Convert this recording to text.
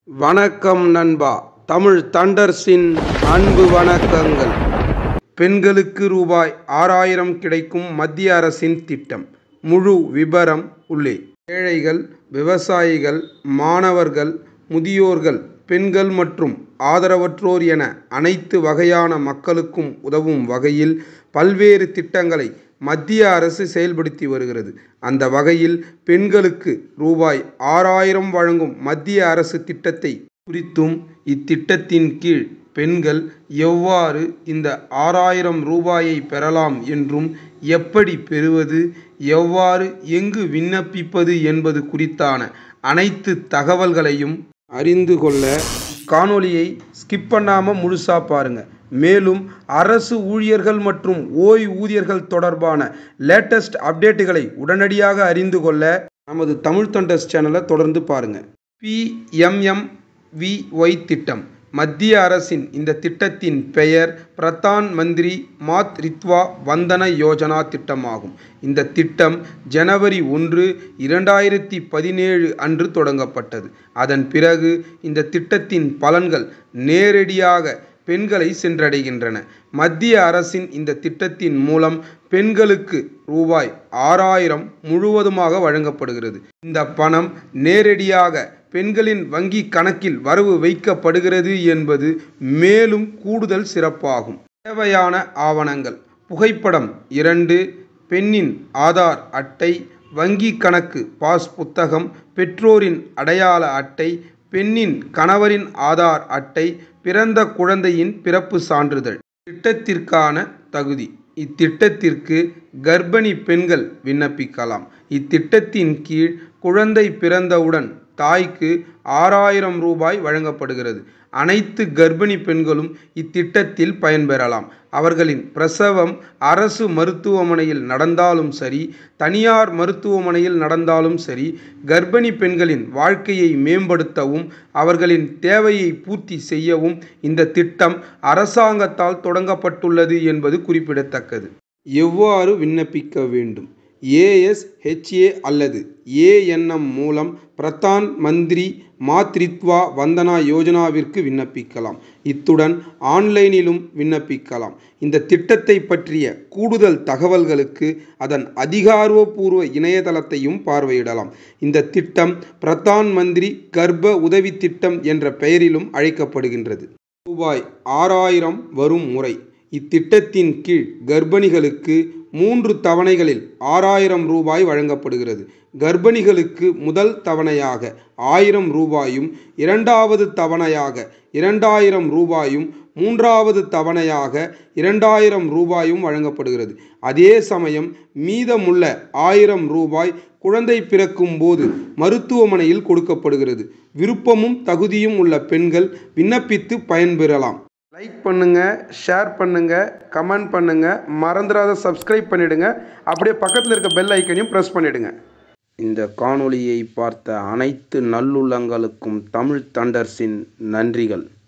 வணக்கம் நண்பா தமிழ் தண்டர்ஸின் அன்பு வணக்கங்கள் பெண்களுக்கு ரூபாய் ஆறாயிரம் கிடைக்கும் மத்திய அரசின் திட்டம் முழு விபரம் உள்ளே ஏழைகள் விவசாயிகள் மாணவர்கள் முதியோர்கள் பெண்கள் மற்றும் ஆதரவற்றோர் என அனைத்து வகையான மக்களுக்கும் உதவும் வகையில் பல்வேறு திட்டங்களை மத்திய அரசு செயல்படுத்தி வருகிறது அந்த வகையில் பெண்களுக்கு ரூபாய் ஆறாயிரம் வழங்கும் மத்திய அரசு திட்டத்தை குறித்தும் இத்திட்டத்தின் கீழ் பெண்கள் எவ்வாறு இந்த ஆறாயிரம் ரூபாயை பெறலாம் என்றும் எப்படி பெறுவது எவ்வாறு எங்கு விண்ணப்பிப்பது என்பது குறித்தான அனைத்து தகவல்களையும் அறிந்து கொள்ள காணொளியை ஸ்கிப் பண்ணாமல் முழுசாக பாருங்கள் மேலும் அரசு ஊழியர்கள் மற்றும் ஓய்வூதியர்கள் தொடர்பான லேட்டஸ்ட் அப்டேட்டுகளை உடனடியாக அறிந்து கொள்ள நமது தமிழ் தொண்டர்ஸ் சேனலை தொடர்ந்து பாருங்கள் பிஎம்எம்விஒய் திட்டம் மத்திய அரசின் இந்த திட்டத்தின் பெயர் பிரதான் மந்திரி மாத்ரித்வா வந்தன யோஜனா திட்டமாகும் இந்த திட்டம் ஜனவரி ஒன்று இரண்டாயிரத்தி பதினேழு அன்று தொடங்கப்பட்டது அதன் பிறகு இந்த திட்டத்தின் பலன்கள் நேரடியாக பெண்களை சென்றடைகின்றன மத்திய அரசின் இந்த திட்டத்தின் மூலம் பெண்களுக்கு ரூபாய் ஆறாயிரம் முழுவதுமாக வழங்கப்படுகிறது இந்த பணம் நேரடியாக பெண்களின் வங்கி கணக்கில் வரவு வைக்கப்படுகிறது என்பது மேலும் கூடுதல் சிறப்பாகும் தேவையான ஆவணங்கள் புகைப்படம் இரண்டு பெண்ணின் ஆதார் அட்டை வங்கி கணக்கு பாஸ் புத்தகம் பெற்றோரின் அடையாள அட்டை பெண்ணின் கணவரின் ஆதார் அட்டை பிறந்த குழந்தையின் பிறப்பு சான்றிதழ் திட்டத்திற்கான தகுதி இத்திட்டத்திற்கு கர்ப்பிணி பெண்கள் விண்ணப்பிக்கலாம் இத்திட்டத்தின் கீழ் குழந்தை பிறந்தவுடன் தாய்க்கு ஆறாயிரம் ரூபாய் வழங்கப்படுகிறது அனைத்து கர்ப்பிணி பெண்களும் இத்திட்டத்தில் பயன்பெறலாம் அவர்களின் பிரசவம் அரசு மருத்துவமனையில் நடந்தாலும் சரி தனியார் மருத்துவமனையில் நடந்தாலும் சரி கர்ப்பிணி பெண்களின் வாழ்க்கையை மேம்படுத்தவும் அவர்களின் தேவையை பூர்த்தி செய்யவும் இந்த திட்டம் அரசாங்கத்தால் தொடங்கப்பட்டுள்ளது என்பது குறிப்பிடத்தக்கது எவ்வாறு விண்ணப்பிக்க வேண்டும் ஏஎஸ்ஹெச்ஏ அல்லது ஏஎன்எம் மூலம் பிரதான் மந்திரி மாத்ரித்வா வந்தனா யோஜனாவிற்கு விண்ணப்பிக்கலாம் இத்துடன் ஆன்லைனிலும் விண்ணப்பிக்கலாம் இந்த திட்டத்தை பற்றிய கூடுதல் தகவல்களுக்கு அதன் அதிகாரப்பூர்வ இணையதளத்தையும் பார்வையிடலாம் இந்த திட்டம் பிரதான் மந்திரி கர்ப்ப உதவி திட்டம் என்ற பெயரிலும் அழைக்கப்படுகின்றது ரூபாய் ஆறாயிரம் வரும் முறை இத்திட்டத்தின் கீழ் கர்ப்பிணிகளுக்கு மூன்று தவணைகளில் ஆறாயிரம் ரூபாய் வழங்கப்படுகிறது கர்ப்பிணிகளுக்கு முதல் தவணையாக ஆயிரம் ரூபாயும் இரண்டாவது தவணையாக இரண்டாயிரம் ரூபாயும் மூன்றாவது தவணையாக இரண்டாயிரம் ரூபாயும் வழங்கப்படுகிறது அதே சமயம் மீதமுள்ள ஆயிரம் ரூபாய் குழந்தை பிறக்கும் போது மருத்துவமனையில் கொடுக்கப்படுகிறது விருப்பமும் தகுதியும் உள்ள பெண்கள் விண்ணப்பித்து பயன்பெறலாம் லைக் பண்ணுங்க ஷேர் பண்ணுங்க கமெண்ட் பண்ணுங்க மறந்துடாத சப்ஸ்கிரைப் பண்ணிடுங்க அப்படியே பக்கத்தில் இருக்க பெல் ஐக்கனையும் ப்ரெஸ் பண்ணிடுங்க இந்த காணொளியை பார்த்த அனைத்து நல்லுள்ளங்களுக்கும் தமிழ் தண்டர்ஸின் நன்றிகள்